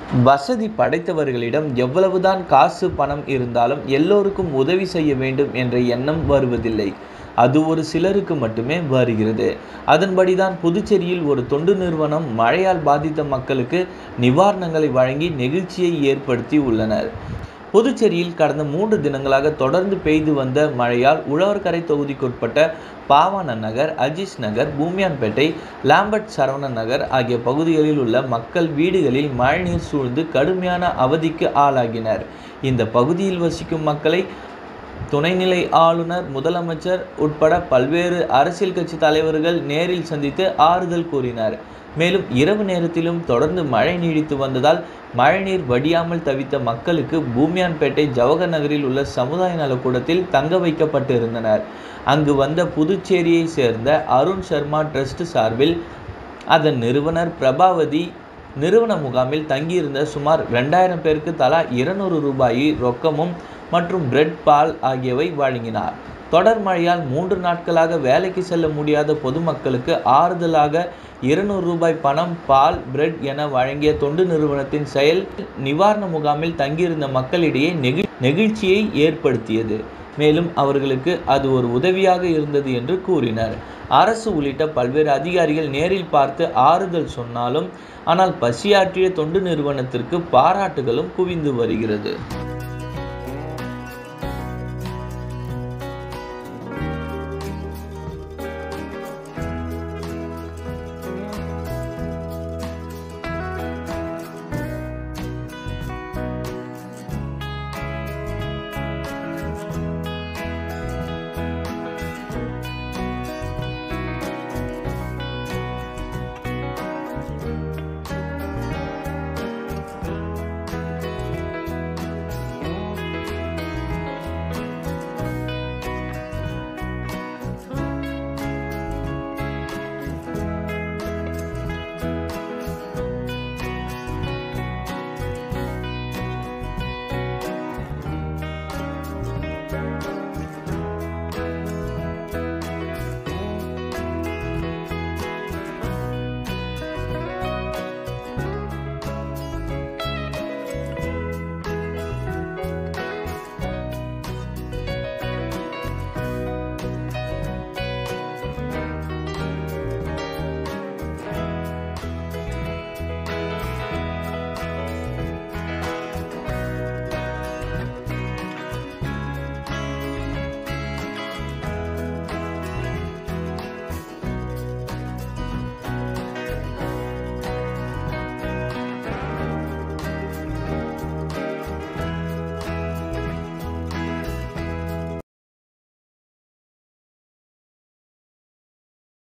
வசதி படைத்தவர்களிடம் எவ்வளவுதான் காசு பணம் இருந்தாலும் எல்லோருக்கும் உதவி செய்ய வேண்டும் என்ற எண்ணம் வருவதில்லை அது ஒரு சிலருக்கு மட்டுமே வருகிறது அதன்படிதான் புதுச்சேரியில் ஒரு தொண்டு நிறுவனம் மழையால் பாதித்த மக்களுக்கு நிவாரணங்களை வழங்கி நெகிழ்ச்சியை ஏற்படுத்தி உள்ளனர் புதுச்சேரியில் கடந்த மூன்று தினங்களாக தொடர்ந்து பெய்து வந்த மழையால் உழவர்கரை தொகுதிக்குட்பட்ட பாவாணன் நகர் அஜிஸ் நகர் பூமியான்பேட்டை லாம்பர்ட் சரவணன் நகர் ஆகிய பகுதிகளில் உள்ள மக்கள் வீடுகளில் மழைநீர் சூழ்ந்து கடுமையான அவதிக்கு ஆளாகினர் இந்த பகுதியில் வசிக்கும் மக்களை துணைநிலை ஆளுநர் முதலமைச்சர் உட்பட பல்வேறு அரசியல் கட்சி தலைவர்கள் நேரில் சந்தித்து ஆறுதல் கூறினார் மேலும் இரவு நேரத்திலும் தொடர்ந்து மழை நீடித்து வந்ததால் மழைநீர் வடியாமல் தவித்த மக்களுக்கு பூமியான்பேட்டை ஜவஹர் நகரில் உள்ள சமுதாய நலக்கூடத்தில் தங்க வைக்கப்பட்டு இருந்தனர் அங்கு வந்த புதுச்சேரியை சேர்ந்த அருண் சர்மா ட்ரஸ்ட் சார்பில் அதன் நிறுவனர் பிரபாவதி நிறுவன முகாமில் தங்கியிருந்த சுமார் ரெண்டாயிரம் பேருக்கு தலா இருநூறு ரூபாயை ரொக்கமும் மற்றும் பிரெட் பால் ஆகியவை வழங்கினார் தொடர் மழையால் மூன்று நாட்களாக வேலைக்கு செல்ல முடியாத பொதுமக்களுக்கு ஆறுதலாக இருநூறு ரூபாய் பணம் பால் பிரெட் என வழங்கிய தொண்டு நிறுவனத்தின் செயல் நிவாரண முகாமில் தங்கியிருந்த மக்களிடையே நெகி நெகிழ்ச்சியை ஏற்படுத்தியது மேலும் அவர்களுக்கு அது ஒரு உதவியாக இருந்தது என்று கூறினர் அரசு உள்ளிட்ட பல்வேறு அதிகாரிகள் நேரில் பார்த்து ஆறுதல் சொன்னாலும் ஆனால் பசியாற்றிய தொண்டு நிறுவனத்திற்கு பாராட்டுகளும் குவிந்து வருகிறது